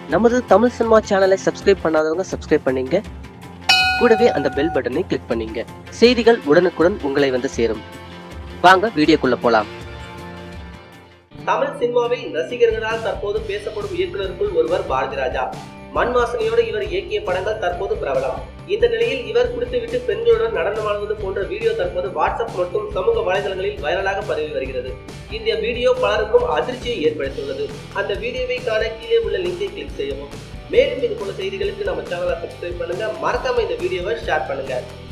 நமது தமிழ் சினிமா சேனலை சப்ஸ்கிரைப் பண்ணாதவங்க சப்ஸ்கிரைப் பண்ணீங்க கூடவே அந்த பெல் பட்டனை கிளிக் பண்ணீங்க செய்திகள் உடனுக்குடன் உங்களை வந்து சேரும் வாங்க வீடியோக்குள்ள போலாம் தமிழ் சினிமாவில் ரசிகர்களால் தற்போது பேசப்படும் இயக்குனருக்குள் ஒருவர் பாரதி ராஜா மண் வாசனையோடு இவர் இயக்கிய படங்கள் தற்போது பிரபலம் இந்த நிலையில் இவர் குடித்துவிட்டு பெண்களுடன் நடனமாடுவது போன்ற வீடியோ தற்போது வாட்ஸ்அப் மற்றும் சமூக வலைதளங்களில் வைரலாக பரவி வருகிறது இந்த வீடியோ பலருக்கும் அதிர்ச்சியை ஏற்படுத்தியுள்ளது அந்த வீடியோவை காண கீழே உள்ள லிங்கை கிளிக் செய்யவும் மேலும் இது போல செய்திகளுக்கு நம்ம சேனலை சப்ஸ்கிரைப் பண்ணுங்க மறக்காம இந்த வீடியோவை ஷேர் பண்ணுங்க